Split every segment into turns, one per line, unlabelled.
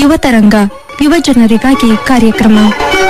ಯುವತರಂಗ ಯುವಜನರಿಗಾಗಿ ಕಾರ್ಯಕ್ರಮ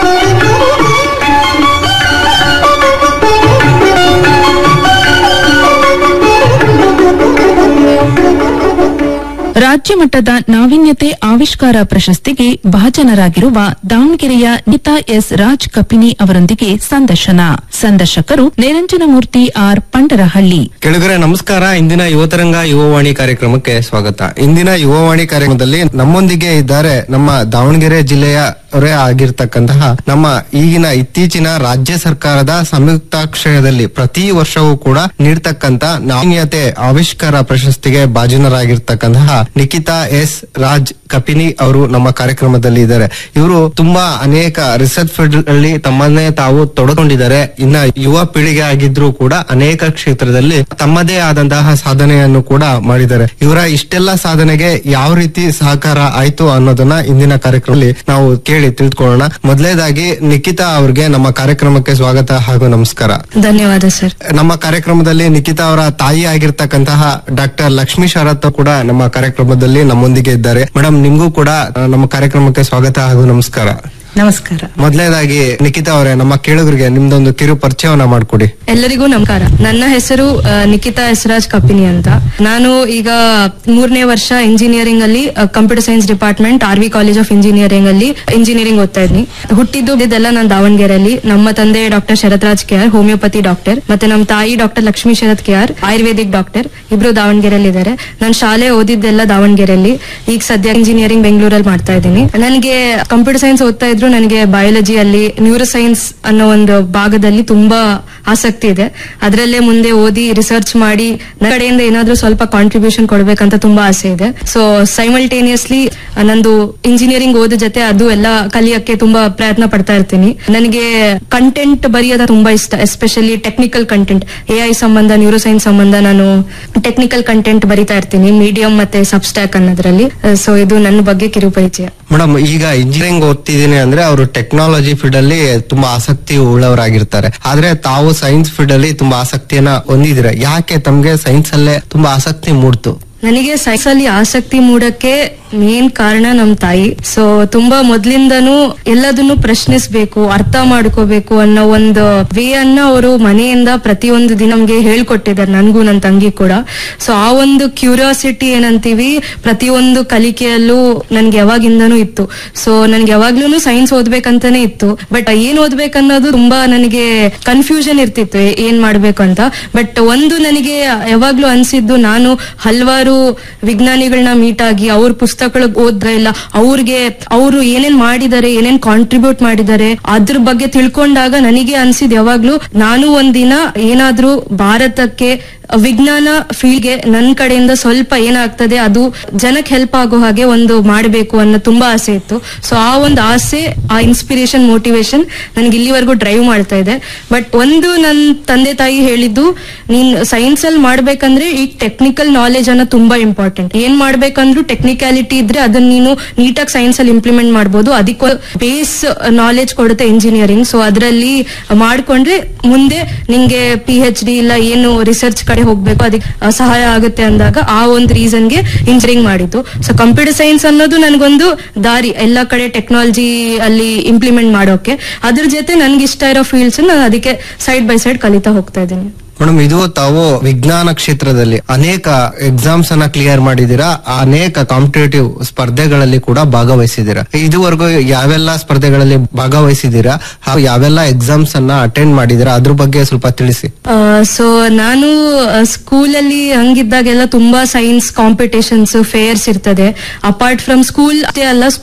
ರಾಜ್ಯ ಮಟ್ಟದ ನಾವೀನ್ಯತೆ ಆವಿಷ್ಕಾರ ಪ್ರಶಸ್ತಿಗೆ ಭಾಜನರಾಗಿರುವ ದಾವಣಗೆರೆಯ ನಿತಾ ಎಸ್ ರಾಜ್ ಕಪಿನಿ ಅವರೊಂದಿಗೆ ಸಂದರ್ಶನ ಸಂದರ್ಶಕರು ನಿರಂಜನಮೂರ್ತಿ ಆರ್ ಪಂಡರಹಳ್ಳಿ
ಕೆಳಗರೆ ನಮಸ್ಕಾರ ಇಂದಿನ ಯುವತರಂಗ ಯುವವಾಣಿ ಕಾರ್ಯಕ್ರಮಕ್ಕೆ ಸ್ವಾಗತ ಇಂದಿನ ಯುವವಾಣಿ ಕಾರ್ಯಕ್ರಮದಲ್ಲಿ ನಮ್ಮೊಂದಿಗೆ ಇದ್ದಾರೆ ನಮ್ಮ ದಾವಣಗೆರೆ ಜಿಲ್ಲೆಯ ಅವರೇ ಆಗಿರ್ತಕ್ಕಂತಹ ನಮ್ಮ ಈಗಿನ ಇತ್ತೀಚಿನ ರಾಜ್ಯ ಸರ್ಕಾರದ ಸಂಯುಕ್ತಾಶ್ರಯದಲ್ಲಿ ಪ್ರತಿ ವರ್ಷವೂ ಕೂಡ ನೀಡ್ತಕ್ಕಂತ ನಾಣ್ಯತೆ ಆವಿಷ್ಕಾರ ಪ್ರಶಸ್ತಿಗೆ ಭಾಜನರಾಗಿರ್ತಕ್ಕಂತಹ ನಿಖಿತಾ ಎಸ್ ರಾಜ್ ಕಪಿನಿ ಅವರು ನಮ್ಮ ಕಾರ್ಯಕ್ರಮದಲ್ಲಿ ಇದ್ದಾರೆ ಇವರು ತುಂಬಾ ಅನೇಕ ರಿಸರ್ಚ್ ಫೀಲ್ಡ್ ಅಲ್ಲಿ ತಮ್ಮನ್ನೇ ತಾವು ತೊಡಕೊಂಡಿದ್ದಾರೆ ಇನ್ನ ಯುವ ಪೀಳಿಗೆ ಆಗಿದ್ರು ಕೂಡ ಅನೇಕ ಕ್ಷೇತ್ರದಲ್ಲಿ ತಮ್ಮದೇ ಆದಂತಹ ಸಾಧನೆಯನ್ನು ಕೂಡ ಮಾಡಿದ್ದಾರೆ ಇವರ ಇಷ್ಟೆಲ್ಲ ಸಾಧನೆಗೆ ಯಾವ ರೀತಿ ಸಹಕಾರ ಆಯ್ತು ಅನ್ನೋದನ್ನ ಇಂದಿನ ಕಾರ್ಯಕ್ರಮದಲ್ಲಿ ನಾವು ಕೇಳಿ ತಿಳ್ಕೊಳ್ಳೋಣ ಮೊದಲೇದಾಗಿ ನಿಖಿತಾ ಅವ್ರಿಗೆ ನಮ್ಮ ಕಾರ್ಯಕ್ರಮಕ್ಕೆ ಸ್ವಾಗತ ಹಾಗೂ ನಮಸ್ಕಾರ
ಧನ್ಯವಾದ ಸರ್
ನಮ್ಮ ಕಾರ್ಯಕ್ರಮದಲ್ಲಿ ನಿಖಿತಾ ಅವರ ತಾಯಿ ಆಗಿರ್ತಕ್ಕಂತಹ ಡಾಕ್ಟರ್ ಲಕ್ಷ್ಮೀ ಶರತ್ ಕೂಡ ನಮ್ಮ ಕಾರ್ಯಕ್ರಮದಲ್ಲಿ ನಮ್ಮೊಂದಿಗೆ ಇದ್ದಾರೆ ಮೇಡಮ್ ನಿಮ್ಗೂ ಕೂಡ ಆ, ನಮ್ಮ ಕಾರ್ಯಕ್ರಮಕ್ಕೆ ಸ್ವಾಗತ ಹಾಗೂ ನಮಸ್ಕಾರ
ನಮಸ್ಕಾರ
ಮೊದಲನೇದಾಗಿ ನಿಖಿತಾ ಅವರೇ ನಮ್ಮ ಕೇಳುಗರಿಗೆ ನಿಮ್ದೊಂದು ಕಿರು ಪರಿಚಯವನ್ನ ಮಾಡ್ಕೊಡಿ
ಎಲ್ಲರಿಗೂ ನಮಸ್ಕಾರ ನನ್ನ ಹೆಸರು ಆ, ನಿಖಿತಾ ಎಸ್ರಾಜ್ ಕಪಿನಿ ಅಂತ ನಾನು ಈಗ ಮೂರನೇ ವರ್ಷ ಇಂಜಿನಿಯರಿಂಗ್ ಅಲ್ಲಿ computer science department R V college of engineering ಅಲ್ಲಿ ಇಂಜಿನಿಯರಿಂಗ್ ಓದ್ತಾ ಇದ್ದೀನಿ ಹುಟ್ಟಿದ್ದು ಇದೆಲ್ಲ ನಾನು ದಾವಣಗೆರೆಯಲ್ಲಿ ನಮ್ಮ ತಂದೆ doctor Sharathraj K R homeopathy doctor ಮತ್ತೆ ನಮ್ಮ ತಾಯಿ doctor Lakshmi Sharath K R ayurvedic doctor ಇಬ್ರು ದಾವಣಗೆರೆಯಲ್ಲಿ ಇದ್ದಾರೆ ನಾನು ಶಾಲೆ ಓದಿದ್ದೆಲ್ಲ ದಾವಣಗೆರೆಯಲ್ಲಿ ಈಗ ಸದ್ಯ ಇಂಜಿನಿಯರಿಂಗ್ ಬೆಂಗಳೂರಲ್ಲಿ ಮಾಡ್ತಾ ಇದ್ದೀನಿ ನನಗೆ ಕಂಪ್ಯೂಟರ್ ಸೈನ್ಸ್ ಓದ್ತಾ ಇದ್ರು ನನಗೆ ಬಯಾಲಜಿಯಲ್ಲಿ ನ್ಯೂರೋ ಸೈನ್ಸ್ ಅನ್ನೋ ಒಂದು ಭಾಗದಲ್ಲಿ ತುಂಬಾ ಆಸಕ್ತಿ ಇದೆ ಅದರಲ್ಲೇ ಮುಂದೆ ಓದಿ ರಿಸರ್ಚ್ ಮಾಡಿ ನನ್ನ ಕಡೆಯಿಂದ ಏನಾದ್ರೂ ಸ್ವಲ್ಪ ಕಾಂಟ್ರಿಬ್ಯೂಷನ್ ಕೊಡ್ಬೇಕಂತ ತುಂಬಾ ಆಸೆ ಇದೆ ಸೊ ಸೈಮಲ್ಟೇನಿಯಸ್ಲಿ ನಂದು ಇಂಜಿನಿಯರಿಂಗ್ ಓದ ಜೊತೆ ಅದು ಎಲ್ಲ ಕಲಿಯಕ್ಕೆ ತುಂಬಾ ಪ್ರಯತ್ನ ಪಡ್ತಾ ಇರ್ತೀನಿ ನನಗೆ ಕಂಟೆಂಟ್ ಬರೆಯೋದ ತುಂಬಾ ಇಷ್ಟ especially technical content A I ಸಂಬಂಧ ನ್ಯೂರೋ ಸೈನ್ಸ್ ಸಂಬಂಧ ನಾನು ಟೆಕ್ನಿಕಲ್ ಕಂಟೆಂಟ್ ಬರಿತಾ ಇರ್ತೀನಿ ಮೀಡಿಯಂ ಮತ್ತೆ ಸಬ್ಸ್ಟ್ಯಾಕ್ ಅನ್ನೋದ್ರಲ್ಲಿ ಸೊ ಇದು ನನ್ನ ಬಗ್ಗೆ ಕಿರು ಪರಿಚಯ
ಮೇಡಮ್ ಈಗ ಇಂಜಿನಿಯರಿಂಗ್ ಓದ್ತಿದ್ದೀನಿ ಅಂದ್ರೆ ಅವರು ಟೆಕ್ನಾಲಜಿ ಫೀಲ್ಡ್ ಅಲ್ಲಿ ತುಂಬಾ ಆಸಕ್ತಿ ಉಳ್ಳವರಾಗಿರ್ತಾರೆ ಆದ್ರೆ ತಾವು ಸೈನ್ಸ್ ಫೀಲ್ಡ್ ಅಲ್ಲಿ ತುಂಬಾ ಆಸಕ್ತಿಯನ್ನ ಹೊಂದಿದ್ದೀರಾ ಯಾಕೆ ತಮ್ಗೆ ಸೈನ್ಸ್ ಅಲ್ಲೇ ತುಂಬಾ ಆಸಕ್ತಿ ಮೂಡ್ತು
ನನಗೆ ಸೈನ್ಸ್ ಅಲ್ಲಿ ಆಸಕ್ತಿ ಮೂಡಕ್ಕೆ ಮೇನ್ ಕಾರಣ ನಮ್ ತಾಯಿ ಸೊ ತುಂಬಾ ಮೊದ್ಲಿಂದನೂ ಎಲ್ಲದನ್ನು ಪ್ರಶ್ನಿಸ್ಬೇಕು ಅರ್ಥ ಮಾಡ್ಕೋಬೇಕು ಅನ್ನೋ ಒಂದು ವೇ ಅನ್ನ ಅವರು ಮನೆಯಿಂದ ಪ್ರತಿಯೊಂದು ದಿನ ನಮ್ಗೆ ಹೇಳ್ಕೊಟ್ಟಿದ್ದಾರೆ ನನ್ಗೂ ನನ್ನ ತಂಗಿ ಕೂಡ ಸೊ ಆ ಒಂದು ಕ್ಯೂರಿಯಾಸಿಟಿ ಏನಂತೀವಿ ಪ್ರತಿಯೊಂದು ಕಲಿಕೆಯಲ್ಲೂ ನನ್ಗೆ ಯಾವಾಗಿಂದನೂ ಇತ್ತು ಸೊ ನನ್ಗೆ ಯಾವಾಗ್ಲೂ ಸೈನ್ಸ್ ಓದ್ಬೇಕಂತಾನೆ ಇತ್ತು ಬಟ್ ಏನ್ ಓದ್ಬೇಕನ್ನೋದು ತುಂಬಾ ನನಗೆ ಕನ್ಫ್ಯೂಷನ್ ಇರ್ತಿತ್ತು ಏ- ಏನ್ ಮಾಡ್ಬೇಕು ಅಂತ ಬಟ್ ಒಂದು ನನಗೆ ಯಾವಾಗ್ಲೂ ಅನ್ಸಿದ್ದು ನಾನು ಹಲವಾರು ವಿಜ್ಞಾನಿಗಳನ್ನ ಮೀಟ್ ಆಗಿ ಅವ್ರ ಪುಸ್ತಕಗಳು ಓದ್ತಾ ಇಲ್ಲ ಅವ್ರಿಗೆ ಅವರು ಏನೇನ್ ಮಾಡಿದ್ದಾರೆ ಏನೇನ್ ಕಾಂಟ್ರಿಬ್ಯೂಟ್ ಮಾಡಿದ್ದಾರೆ ಅದ್ರ ಬಗ್ಗೆ ತಿಳ್ಕೊಂಡಾಗ ನನಗೆ ಅನ್ಸಿದ್ ಯಾವಾಗ್ಲೂ ನಾನು ಒಂದಿನ ಏನಾದ್ರೂ ಭಾರತಕ್ಕೆ ವಿಜ್ಞಾನ ಫೀಲ್ಡ್ಗೆ ನನ್ನ ಕಡೆಯಿಂದ ಸ್ವಲ್ಪ ಏನಾಗ್ತದೆ ಅದು ಜನಕ್ಕೆ ಹೆಲ್ಪ್ ಆಗೋ ಹಾಗೆ ಒಂದು ಮಾಡಬೇಕು ಅನ್ನೋ ತುಂಬಾ ಆಸೆ ಇತ್ತು ಸೊ ಆ ಒಂದು ಆಸೆ ಆ ಇನ್ಸ್ಪಿರೇಷನ್ ಮೋಟಿವೇಶನ್ ನನಗೆ ಇಲ್ಲಿವರೆಗೂ ಡ್ರೈವ್ ಮಾಡ್ತಾ ಇದೆ ಬಟ್ ಒಂದು ನನ್ನ ತಂದೆ ತಾಯಿ ಹೇಳಿದ್ದು ನೀನ್ ಸೈನ್ಸ್ ಅಲ್ಲಿ ಮಾಡ್ಬೇಕಂದ್ರೆ ಈಗ ಟೆಕ್ನಿಕಲ್ ನಾಲೆಜ್ ಅನ್ನೋ ತುಂಬಾ ಇಂಪಾರ್ಟೆಂಟ್ ಏನ್ ಮಾಡ್ಬೇಕಂದ್ರೂ ಟೆಕ್ನಿಕ್ಯಾಲಿಟಿ ಇದ್ರೆ ಅದನ್ನ ನೀನು ನೀಟಾಗಿ ಸೈನ್ಸ್ ಅಲ್ಲಿ ಇಂಪ್ಲಿಮೆಂಟ್ ಮಾಡ್ಬೋದು ಅದಕ್ಕೆ ಬೇಸ್ ನಾಲೆಜ್ ಕೊಡುತ್ತೆ ಇಂಜಿನಿಯರಿಂಗ್ ಸೊ ಅದರಲ್ಲಿ ಮಾಡ್ಕೊಂಡ್ರೆ ಮುಂದೆ ನಿಂಗೆ ಪಿ ಎಚ್ ಡಿ ಇಲ್ಲ ಏನು ರಿಸರ್ಚ್ ಕಡೆ ಹೋಗ್ಬೇಕು ಅದಕ್ಕೆ ಆ, ಸಹಾಯ ಆಗುತ್ತೆ ಅಂದಾಗ ಆ ಒಂದು ರೀಸನ್ಗೆ ಇಂಜಿನಿಯರಿಂಗ್ ಮಾಡಿದ್ದು ಸೊ ಕಂಪ್ಯೂಟರ್ ಸೈನ್ಸ್ ಅನ್ನೋದು ನನಗೊಂದು ದಾರಿ ಎಲ್ಲ ಕಡೆ ಟೆಕ್ನಾಲಜಿ ಅಲ್ಲಿ ಇಂಪ್ಲಿಮೆಂಟ್ ಮಾಡೋಕೆ ಅದ್ರ ಜೊತೆ ನನ್ಗೆ ಇಷ್ಟ ಇರೋ ಫೀಲ್ಡ್ಸ್ ನಾನು ಅದಕ್ಕೆ ಸೈಡ್ ಬೈ ಸೈಡ್ ಕಲಿತಾ ಹೋಗ್ತಾ ಇದ್ದೀನಿ
ಮೇಡಮ್ ಇದು ತಾವು ವಿಜ್ಞಾನ ಕ್ಷೇತ್ರದಲ್ಲಿ ಅನೇಕ ಎಕ್ಸಾಮ್ಸ್ ಅನ್ನ ಕ್ಲಿಯರ್ ಮಾಡಿದೀರಾ ಅನೇಕ ಕಾಂಪಿಟೇಟಿವ್ ಸ್ಪರ್ಧೆಗಳಲ್ಲಿ ಕೂಡ ಭಾಗವಹಿಸಿದೀರಾ ಇದುವರೆಗೂ ಯಾವೆಲ್ಲ ಸ್ಪರ್ಧೆಗಳಲ್ಲಿ ಭಾಗವಹಿಸಿದೀರಾ ಹಾಗೂ ಯಾವೆಲ್ಲ ಎಕ್ಸಾಮ್ಸ್ ಅನ್ನ ಅಟೆಂಡ್ ಮಾಡಿದೀರಾ ಅದ್ರ ಬಗ್ಗೆ ಸ್ವಲ್ಪ ತಿಳಿಸಿ
ಸೊ ನಾನು ಸ್ಕೂಲಲ್ಲಿ ಹಂಗಿದ್ದಾಗೆಲ್ಲ ತುಂಬಾ ಸೈನ್ಸ್ ಕಾಂಪಿಟೇಷನ್ಸ್ ಫೇರ್ಸ್ ಇರ್ತದೆ ಅಪಾರ್ಟ್ ಫ್ರಮ್ ಸ್ಕೂಲ್ ಅಷ್ಟೇ ಅಲ್ಲ